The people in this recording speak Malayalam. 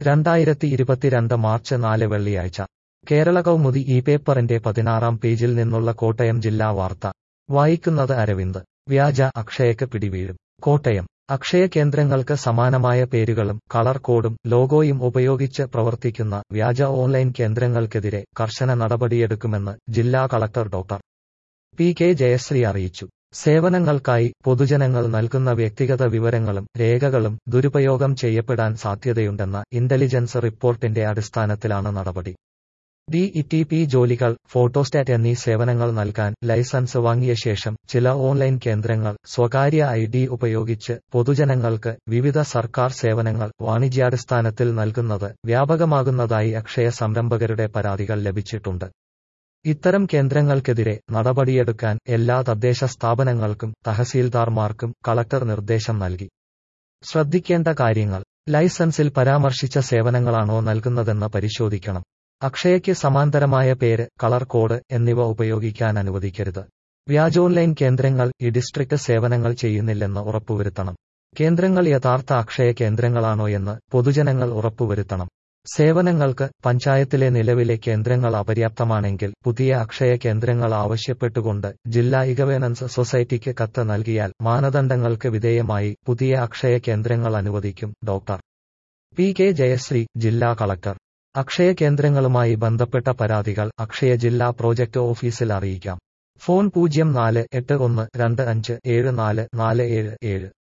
രണ്ടായിരത്തി ഇരുപത്തിരണ്ട് മാർച്ച് നാല് വെള്ളിയാഴ്ച കേരള കൗമുദി ഈ പേപ്പറിന്റെ പതിനാറാം പേജിൽ നിന്നുള്ള കോട്ടയം ജില്ലാ വാർത്ത വായിക്കുന്നത് അരവിന്ദ് വ്യാജ അക്ഷയക്ക് പിടിവീഴും കോട്ടയം അക്ഷയ കേന്ദ്രങ്ങൾക്ക് സമാനമായ പേരുകളും കളർ കോഡും ലോഗോയും ഉപയോഗിച്ച് പ്രവർത്തിക്കുന്ന വ്യാജ ഓൺലൈൻ കേന്ദ്രങ്ങൾക്കെതിരെ കർശന നടപടിയെടുക്കുമെന്ന് ജില്ലാ collector doctor P K Jayasree അറിയിച്ചു സേവനങ്ങൾക്കായി പൊതുജനങ്ങൾ നൽകുന്ന വ്യക്തിഗത വിവരങ്ങളും രേഖകളും ദുരുപയോഗം ചെയ്യപ്പെടാൻ സാധ്യതയുണ്ടെന്ന ഇന്റലിജൻസ് റിപ്പോർട്ടിന്റെ അടിസ്ഥാനത്തിലാണ് നടപടി ഡി ഇ പി ജോലികൾ ഫോട്ടോസ്റ്റാറ്റ് എന്നീ സേവനങ്ങൾ നൽകാൻ ലൈസൻസ് വാങ്ങിയ ശേഷം ചില ഓൺലൈൻ കേന്ദ്രങ്ങൾ സ്വകാര്യ ഐ ഡി ഉപയോഗിച്ച് പൊതുജനങ്ങൾക്ക് വിവിധ സർക്കാർ സേവനങ്ങൾ വാണിജ്യാടിസ്ഥാനത്തിൽ നൽകുന്നത് വ്യാപകമാകുന്നതായി അക്ഷയ സംരംഭകരുടെ പരാതികൾ ലഭിച്ചിട്ടുണ്ട് ഇത്തരം കേന്ദ്രങ്ങൾക്കെതിരെ നടപടിയെടുക്കാൻ എല്ലാ തദ്ദേശ സ്ഥാപനങ്ങൾക്കും തഹസീൽദാർമാർക്കും കളക്ടർ നിർദ്ദേശം നൽകി ശ്രദ്ധിക്കേണ്ട കാര്യങ്ങൾ ലൈസൻസിൽ പരാമർശിച്ച സേവനങ്ങളാണോ നൽകുന്നതെന്ന് പരിശോധിക്കണം അക്ഷയയ്ക്ക് സമാന്തരമായ പേര് കളർ കോഡ് എന്നിവ ഉപയോഗിക്കാൻ അനുവദിക്കരുത് വ്യാജോൺലൈൻ കേന്ദ്രങ്ങൾ ഈ ഡിസ്ട്രിക്ട് സേവനങ്ങൾ ചെയ്യുന്നില്ലെന്ന് ഉറപ്പുവരുത്തണം കേന്ദ്രങ്ങൾ യഥാർത്ഥ അക്ഷയ കേന്ദ്രങ്ങളാണോയെന്ന് പൊതുജനങ്ങൾ ഉറപ്പുവരുത്തണം സേവനങ്ങൾക്ക് പഞ്ചായത്തിലെ നിലവിലെ കേന്ദ്രങ്ങൾ അപര്യാപ്തമാണെങ്കിൽ പുതിയ അക്ഷയ കേന്ദ്രങ്ങൾ ആവശ്യപ്പെട്ടുകൊണ്ട് ജില്ലാ ഇഗവേണൻസ് സൊസൈറ്റിക്ക് കത്ത് നൽകിയാൽ മാനദണ്ഡങ്ങൾക്ക് വിധേയമായി പുതിയ അക്ഷയ കേന്ദ്രങ്ങൾ അനുവദിക്കും ഡോക്ടർ പി കെ ജയശ്രീ ജില്ലാ കളക്ടർ അക്ഷയ കേന്ദ്രങ്ങളുമായി ബന്ധപ്പെട്ട പരാതികൾ അക്ഷയ ജില്ലാ പ്രോജക്ട് ഓഫീസിൽ അറിയിക്കാം ഫോൺ പൂജ്യം നാല് എട്ട് ഒന്ന് രണ്ട് അഞ്ച് ഏഴ് നാല് നാല് ഏഴ് ഏഴ്